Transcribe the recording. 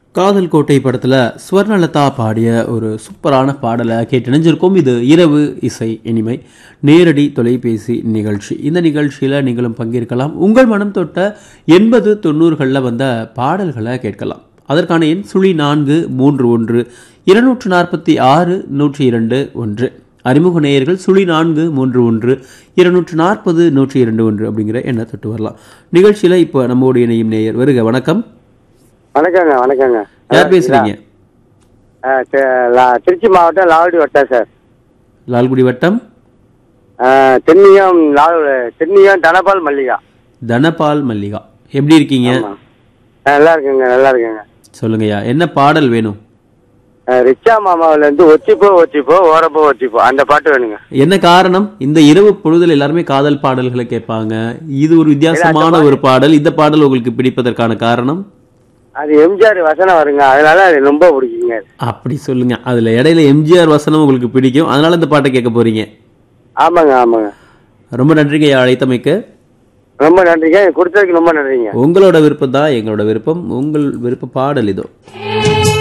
காதல் கோட்டை படத்துல ஸ்வர்ணலதா பாடிய ஒரு சூப்பரான பாடலை கேட்டு இணைஞ்சிருக்கோம் இது இரவு இசை இனிமை நேரடி தொலைபேசி நிகழ்ச்சி இந்த நிகழ்ச்சியில நீங்களும் பங்கேற்கலாம் உங்கள் மனம் தொட்ட எண்பது தொண்ணூறுகளில் வந்த பாடல்களை கேட்கலாம் அதற்கான எண் சுழி நான்கு மூன்று ஒன்று இருநூற்று நாற்பத்தி ஆறு நூற்றி இரண்டு ஒன்று அறிமுக நேயர்கள் சுழி நான்கு மூன்று ஒன்று இருநூற்று நாற்பது நூற்றி இரண்டு ஒன்று அப்படிங்கிற எண்ணை தொட்டு வரலாம் நிகழ்ச்சியில இப்போ நம்மோடு இணையும் நேயர் வருக வணக்கம் வணக்கங்க வணக்கங்க யார் பேசுறீங்க ஆ, தி- லா- திருச்சி மாவட்டம் லாவடி வட்டம் சார் லால்குடி வட்டம் ஆ, தென்னியம் லாவ தென்னியம் தனபால் மல்லிகா தனபால் மல்லிகா எப்படி இருக்கீங்க ஆமா. ஆ, நல்லா இருக்குங்க நல்லா இருக்குங்க சொல்லுங்கய்யா என்ன பாடல் வேணும் ஆ, ரிச்சா மாமாவுல இருந்து ஒத்திப்போ ஒத்திப்போ ஓரப்போ ஒத்திப்போ அந்த பாட்டு வேணுங்க என்ன காரணம் இந்த இரவு பொழுதுல எல்லாருமே காதல் பாடல்களை கேட்பாங்க இது ஒரு வித்தியாசமான ஒரு பாடல் இந்த பாடல் உங்களுக்கு பிடிப்பதற்கான காரணம் அது எம்ஜிஆர் வசனம் வருங்க அதனால அது ரொம்ப பிடிக்குங்க அப்படி சொல்லுங்க அதுல இடையில எம்ஜிஆர் வசனம் உங்களுக்கு பிடிக்கும் அதனால இந்த பாட்டை கேட்க போறீங்க ஆமாங்க ஆமாங்க ரொம்ப நன்றிங்க ஐயா அழைத்தமைக்கு ரொம்ப நன்றிங்க கொடுத்ததுக்கு ரொம்ப நன்றிங்க உங்களோட விருப்பம் தான் எங்களோட விருப்பம் உங்கள் விருப்ப பாடல் இதோ